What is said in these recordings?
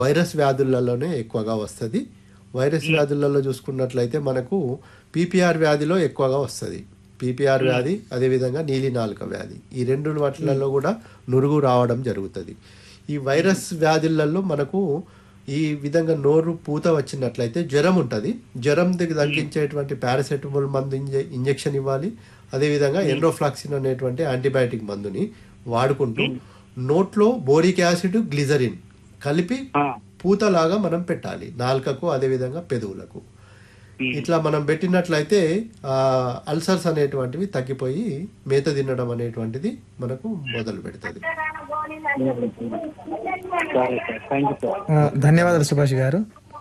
Virus వ్యాధులలోనే ఎక్కువగా వస్తుంది virus వ్యాధులలో చూసుకున్నట్లయితే మనకు పీపీఆర్ వ్యాధిలో ఎక్కువగా వస్తుంది పీపీఆర్ వ్యాధి అదేవిధంగా నీలి నాలుక వ్యాధి ఈ రెండు వాటిలలో కూడా నురుగు రావడం జరుగుతుంది ఈ వైరస్ వ్యాధులలో మనకు ఈ విధంగా నోరు పూత వచ్చినట్లయితే జ్వరం ఉంటుంది జ్వరం దగ్గర తగ్గించేటువంటి పారాసెటమాల్ మందు ఇంజె ఇంజెక్షన్ ఇవ్వాలి అదేవిధంగా ఎండ్రోఫ్లాక్సిన్ అనేటువంటి యాంటీబయాటిక్ మందుని వాడుకుంటూ నోట్లో బోరిక్ యాసిడ్ గ్లిజరిన్ కలిపి ఆ, పూతలాగా మనం పెట్టాలి నాలుకకు అదేవిధంగా పెదవులకు ఇట్లా మనం పెట్టినట్లయితే ఆ అల్సర్స్ అనేటువంటివి తగ్గిపోయి మేత తినడం అనేటువంటిది మనకు మొదలు పెడుతుంది సరే సార్ థ్యాంక్ యూ సార్ ఆ, ధన్యవాదాలు సుభాష్ గారు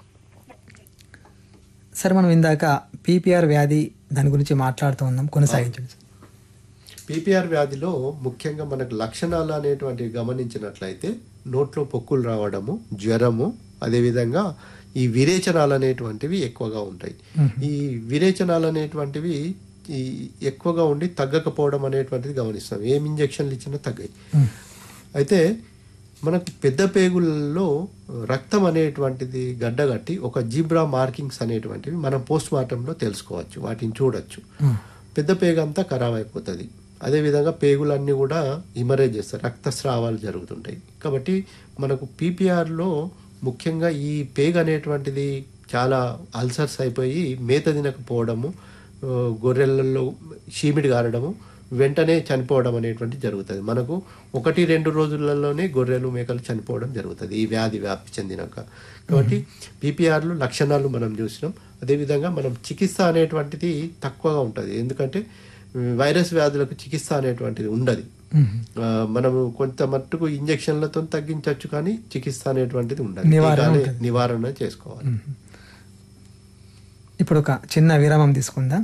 సరే మనం ఇందాక పీపీఆర్ వ్యాధి దాని గురించి మాట్లాడుతూ ఉన్నాం కొనసాగించండి సార్. పీపీఆర్ వ్యాధిలో ముఖ్యంగా మనకు లక్షణాలు అనేటువంటివి గమనించినట్లయితే నోట్లో పొక్కులు రావడము జ్వరము అదేవిధంగా ఈ విరేచనాలు అనేటువంటివి ఎక్కువగా ఉంటాయి ఈ విరేచనాలు అనేటువంటివి ఈ ఎక్కువగా ఉండి తగ్గకపోవడం అనేటువంటిది గమనిస్తాం ఏం ఇంజక్షన్లు ఇచ్చినా తగ్గాయి అయితే మనకు పెద్ద పేగులలో రక్తం అనేటువంటిది గడ్డగట్టి ఒక జీబ్రా మార్కింగ్స్ అనేటువంటివి మనం పోస్ట్ మార్టంలో తెలుసుకోవచ్చు వాటిని చూడొచ్చు పెద్ద పేగు అంతా ఖరాబ్ అయిపోతుంది అదేవిధంగా పేగులన్నీ కూడా ఇమరేజ్ చేస్తారు రక్తస్రావాలు జరుగుతుంటాయి కాబట్టి మనకు పీపీఆర్లో ముఖ్యంగా ఈ పేగు అనేటువంటిది చాలా అల్సర్స్ అయిపోయి మేత తినకపోవడము ఆ, గొర్రెలలో చీమిడి గారడము వెంటనే చనిపోవడం అనేటువంటి జరుగుతుంది మనకు ఒకటి రెండు రోజులలోనే గొర్రెలు మేకలు చనిపోవడం జరుగుతుంది ఈ వ్యాధి వ్యాప్తి చెందినాక కాబట్టి పీపీఆర్లు లక్షణాలు మనం చూసినాం అదేవిధంగా మనం చికిత్స అనేటువంటిది తక్కువగా ఉంటుంది ఎందుకంటే ఉమ్, వైరస్ వ్యాధులకు చికిత్స అనేటువంటిది ఉండదు ఆ, మనము కొంత మట్టుకు ఇంజక్షన్లతో తగ్గించవచ్చు కానీ చికిత్స అనేటువంటిది ఉండదు నివారణ ఇలానే ఉంటుంది. నివారణ చేసుకోవాలి ఇప్పుడు ఒక చిన్న విరామం తీసుకుందాం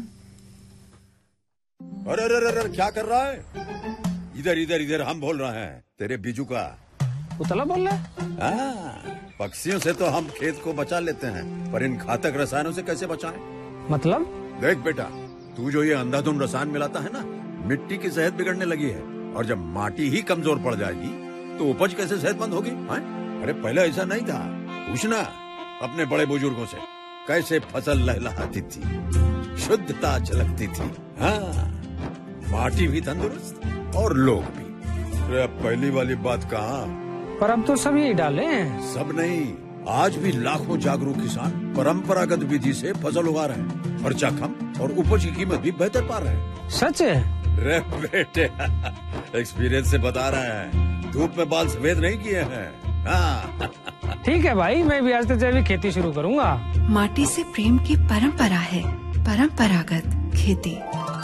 अरे अरे अरे अरे, क्या कर रहा है इधर इधर इधर हम बोल रहे हैं तेरे बीजू का उतला बोल रहा है हाँ, पक्षियों से तो हम खेत को बचा लेते हैं पर इन घातक रसायनों से कैसे बचाएं? मतलब देख बेटा तू जो ये अंधाधुंध रसायन मिलाता है ना मिट्टी की सेहत बिगड़ने लगी है और जब माटी ही कमजोर पड़ जाएगी तो उपज कैसे सेहतमंद होगी हाँ? अरे पहले ऐसा नहीं था पूछना अपने बड़े बुजुर्गों से कैसे फसल लहलहाती थी शुद्धता झलकती थी हाँ माटी भी तंदुरुस्त और लोग भी अरे अब पहली वाली बात कहाँ पर अब तो सब यही डाले हैं सब नहीं आज भी लाखों जागरूक किसान परंपरागत विधि से फसल उगा रहे हैं खर्चा कम और उपज की कीमत भी बेहतर पा रहे हैं सच है रे बेटे एक्सपीरियंस से बता रहे हैं धूप में बाल सफेद नहीं किए हैं हाँ ठीक है भाई मैं भी आज से जैविक खेती शुरू करूंगा माटी से प्रेम की परंपरा है परंपरागत खेती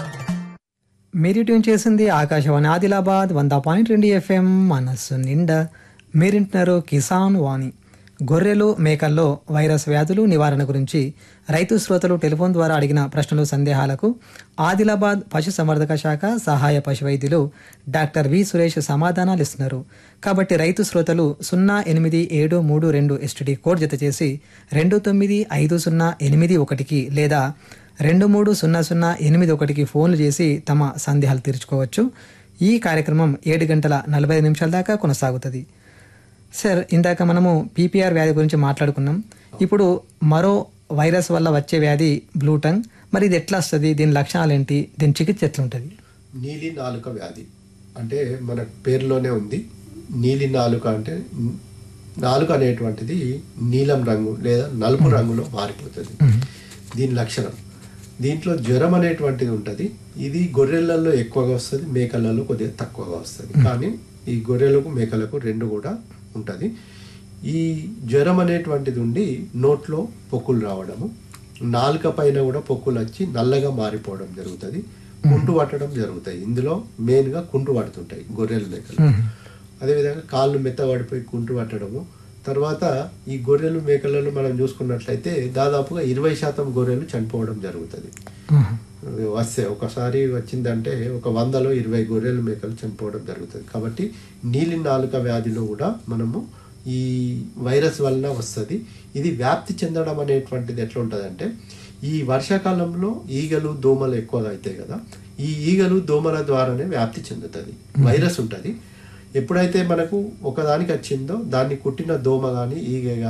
మీరు ట్యూన్ చేసింది ఆకాశవాణి ఆదిలాబాద్ వంద పాయింట్ రెండు ఎఫ్ఎం మనస్సు నిండా మీరింటున్నారు కిసాన్ వాణి గొర్రెలు మేకల్లో వైరస్ వ్యాధులు నివారణ గురించి రైతు శ్రోతలు టెలిఫోన్ ద్వారా అడిగిన ప్రశ్నలు సందేహాలకు ఆదిలాబాద్ పశు సంవర్ధక శాఖ సహాయ పశు వైద్యులు డాక్టర్ వి సురేష్ సమాధానాలు ఇస్తున్నారు కాబట్టి రైతు శ్రోతలు సున్నా ఎనిమిది ఏడు మూడు రెండు ఎస్టీడీ కోడ్ జత చేసి రెండు తొమ్మిది ఐదు సున్నా ఎనిమిది ఒకటికి లేదా రెండు మూడు సున్నా సున్నా ఎనిమిది ఒకటికి ఫోన్లు చేసి తమ సందేహాలు తీర్చుకోవచ్చు ఈ కార్యక్రమం ఏడు గంటల నలభై ఐదు నిమిషాల దాకా కొనసాగుతుంది సార్ ఇందాక మనము పీపీఆర్ వ్యాధి గురించి మాట్లాడుకున్నాం ఇప్పుడు మరో వైరస్ వల్ల వచ్చే వ్యాధి బ్లూటంగ్ మరి ఇది ఎట్లా వస్తుంది దీని లక్షణాలు ఏంటి దీని చికిత్స ఎట్లా ఉంటుంది నీలి నాలుక వ్యాధి అంటే మన పేరులోనే ఉంది నీలి నాలుక అంటే న- నాలుక అనేటువంటిది నీలం రంగు లేదా నలుపు రంగులో మారిపోతుంది దీని లక్షణం దీంట్లో జ్వరం అనేటువంటిది ఉంటుంది ఇది గొర్రెలలో ఎక్కువగా వస్తుంది మేకలలో కొద్దిగా తక్కువగా వస్తుంది కానీ ఈ గొర్రెలకు మేకలకు రెండు కూడా ఉంటుంది ఈ జ్వరం అనేటువంటిది ఉండి నోట్లో పొక్కులు రావడము నాలుక పైన కూడా పొక్కులు వచ్చి నల్లగా మారిపోవడం జరుగుతుంది కుంటు పట్టడం జరుగుతాయి ఇందులో మెయిన్గా కుంటు పడుతుంటాయి గొర్రెల మేకలు అదేవిధంగా కాళ్ళు మెత్తబడిపోయి కుంటు పట్టడము తర్వాత ఈ గొర్రెలు మేకలలో మనం చూసుకున్నట్లయితే దాదాపుగా ఇరవై శాతం గొర్రెలు చనిపోవడం జరుగుతుంది వస్తే ఒకసారి వచ్చిందంటే ఒక వందలో ఇరవై గొర్రెలు మేకలు చనిపోవడం జరుగుతుంది కాబట్టి నీలి నాలుక వ్యాధిలో కూడా మనము ఈ వైరస్ వలన వస్తుంది ఇది వ్యాప్తి చెందడం అనేటువంటిది ఎట్లా ఉంటుందంటే ఈ వర్షాకాలంలో ఈగలు దోమలు ఎక్కువగా అవుతాయి కదా ఈ ఈగలు దోమల ద్వారానే వ్యాప్తి చెందుతుంది వైరస్ ఉంటుంది ఎప్పుడైతే మనకు ఒకదానికి వచ్చిందో దాన్ని కుట్టిన దోమ కానీ ఈగ కానీ